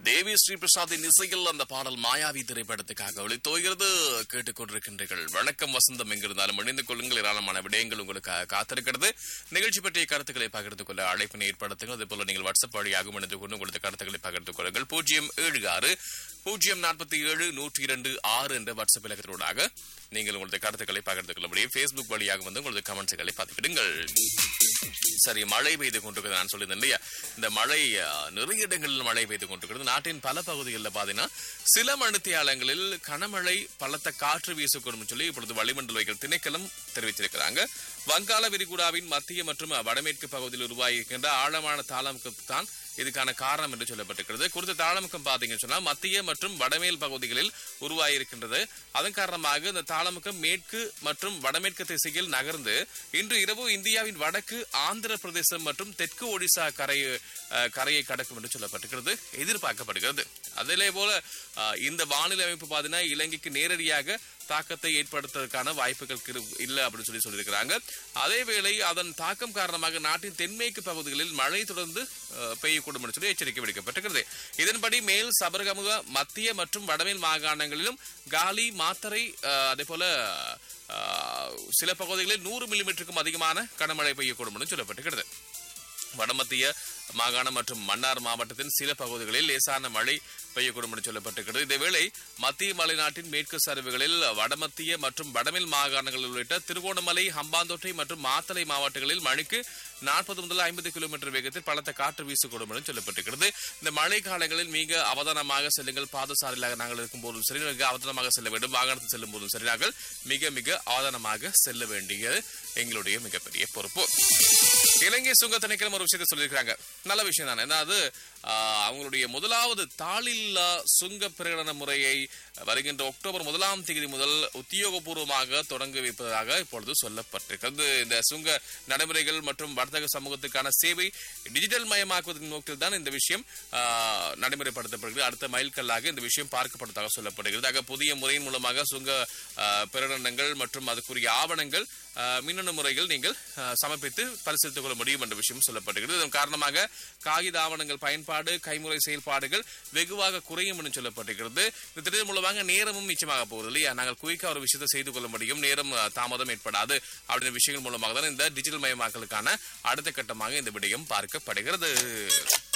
தேவி ஸ்ரீ பிரசாத்தின் இசையில் அந்த பாடல் மாயாவி திரைப்படத்துக்காக ஒளித்தோகிறது கேட்டுக்கொண்டிருக்கின்றீர்கள் வணக்கம் வசந்தம் எங்கிருந்தாலும் இணைந்து கொள்ளுங்கள் ஏராளமான விடயங்கள் உங்களுக்கு காத்திருக்கிறது நிகழ்ச்சி பற்றிய கருத்துக்களை பகிர்ந்து கொள்ள அழைப்பினை ஏற்படுத்துங்கள் அதே போல நீங்கள் வாட்ஸ்அப் வழியாக இணைந்து கொண்டு உங்களது கருத்துக்களை பகிர்ந்து கொள்ளுங்கள் பூஜ்ஜியம் ஏழு ஆறு பூஜ்ஜியம் நாற்பத்தி ஏழு நூற்றி இரண்டு ஆறு என்ற வாட்ஸ்அப் இலக்கத்தினூடாக நீங்கள் உங்களது கருத்துக்களை பகிர்ந்து கொள்ள முடியும் ஃபேஸ்புக் வழியாக வந்து உங்களது கமெண்ட்ஸ்களை பதிவிடுங்கள் சரி மழை பெய்து கொண்டிருக்கிறது நான் சொல்லியிருந்தேன் இல்லையா இந்த மழை அஹ், நிறைய இடங்களில் மழை பெய்து கொண்டிருக்கிறது நாட்டின் பல பகுதிகளில் பார்த்தீங்கன்னா சில மணித்தியாலங்களில் கனமழை பலத்த காற்று வீசக்கூடும் சொல்லி இப்பொழுது வளிமண்டல வைகள் திணைக்களம் தெரிவித்திருக்கிறாங்க வங்காள விரிகுடாவின் மத்திய மற்றும் வடமேற்கு பகுதியில் உருவாகியிருக்கின்ற ஆழமான தாளமுக்கு தான் இதுக்கான காரணம் என்று சொல்லப்பட்டிருக்கிறது குறித்த தாளமுக்கம் பார்த்தீங்கன்னு சொன்னா மத்திய மற்றும் வடமேல் பகுதிகளில் உருவாகியிருக்கின்றது அதன் காரணமாக இந்த தாளமுக்கம் மேற்கு மற்றும் வடமேற்கு திசையில் நகர்ந்து இன்று இரவு இந்தியாவின் வடக்கு ஆந்திர பிரதேசம் மற்றும் தெற்கு ஒடிசா கரை அஹ், கரையை கடக்கும் என்று சொல்லப்பட்டிருக்கிறது எதிர்பார்க்கப்படுகிறது அதிலே போல அஹ், இந்த வானிலை அமைப்பு பார்த்தீங்கன்னா இலங்கைக்கு நேரடியாக தாக்கத்தை ஏற்படுத்துவதற்கான வாய்ப்புகள் கிரு- இல்ல அப்படின்னு சொல்லி சொல்லியிருக்கிறாங்க அதேவேளை அதன் தாக்கம் காரணமாக நாட்டின் தென்மேற்கு பகுதிகளில் மழை தொடர்ந்து அஹ், பெய்யக்கூடும் என்று சொல்லி எச்சரிக்கை விடுக்கப்பட்டிருக்கிறது இதன்படி மேல் சபரகமுக மத்திய மற்றும் வடமேல் மாகாணங்களிலும் காலி மாத்தரை அஹ், அதே போல அஹ், சில பகுதிகளில் நூறு மில்லிமீட்டருக்கும் அதிகமான கனமழை பெய்யக்கூடும் என்று சொல்லப்பட்டிருக்கிறது வடமத்திய மாகாணம் மற்றும் மன்னார் மாவட்டத்தின் சில பகுதிகளில் லேசான மழை பெய்யக்கூடும் என்று சொல்லப்பட்டிருக்கிறது இதேவேளை மத்திய மலைநாட்டின் மேற்கு சரிவுகளில் வடமத்திய மற்றும் வடமேல் மாகாணங்களில் உள்ளிட்ட திருகோணமலை ஹம்பாந்தோட்டை மற்றும் மாத்தளை மாவட்டங்களில் மணிக்கு நாற்பது முதல் ஐம்பது கிலோமீட்டர் வேகத்தில் பலத்த காற்று வீசக்கூடும் என்று சொல்லப்பட்டிருக்கிறது இந்த மழை காலங்களில் மிக அவதானமாக செல்லுங்கள் பாதசாரிலாக நாங்கள் இருக்கும் போதும் சரி மிக அவதானமாக செல்ல வேண்டும் வாகனத்தில் செல்லும் போதும் சரி நாங்கள் மிக மிக அவதானமாக செல்ல வேண்டியது எங்களுடைய மிகப்பெரிய பொறுப்பு இலங்கை சுங்க திணைக்களம் ஒரு விஷயத்தை சொல்லியிருக்காங்க நல்ல விஷயம் தானே அதாவது ஆஹ், அவங்களுடைய முதலாவது தாளில்லா சுங்க பிரகடன முறையை வருகின்ற அக்டோபர் முதலாம் தேதி முதல் உத்தியோகபூர்வமாக தொடங்கி வைப்பதாக இப்பொழுது சொல்லப்பட்டிருக்கிறது இந்த சுங்க நடைமுறைகள் மற்றும் வர்த்தக சமூகத்துக்கான சேவை டிஜிட்டல் மயமாக்குவதன் நோக்கில் தான் இந்த விஷயம் ஆஹ், நடைமுறைப்படுத்தப்படுகிறது அடுத்த மைல்கல்லாக இந்த விஷயம் பார்க்கப்படுவதாக சொல்லப்படுகிறது ஆக புதிய முறையின் மூலமாக சுங்க ஆஹ், பிரகடனங்கள் மற்றும் அதுக்குரிய ஆவணங்கள் ஆஹ், மின்னணு முறைகள் நீங்கள் ஆஹ், சமர்ப்பித்து பரிசீலித்துக் கொள்ள முடியும் என்ற விஷயம் சொல்லப்படுகிறது இதன் காரணமாக காகித ஆவணங்கள் பயன்பாடு கைமுறை செயல்பாடுகள் வெகுவாக குறையும் என்று சொல்லப்பட்டிருக்கிறது இந்த திட்டத்தின் மூலமாக நேரமும் மிச்சமாக போகுது இல்லையா நாங்கள் குயிக்கா ஒரு விஷயத்தை செய்து கொள்ள முடியும் நேரம் ஆஹ், தாமதம் ஏற்படாது அப்படின்ற விஷயங்கள் மூலமாக தான் இந்த டிஜிட்டல் மயமாக்கலுக்கான அடுத்த கட்டமாக இந்த விடயம் பார்க்கப்படுகிறது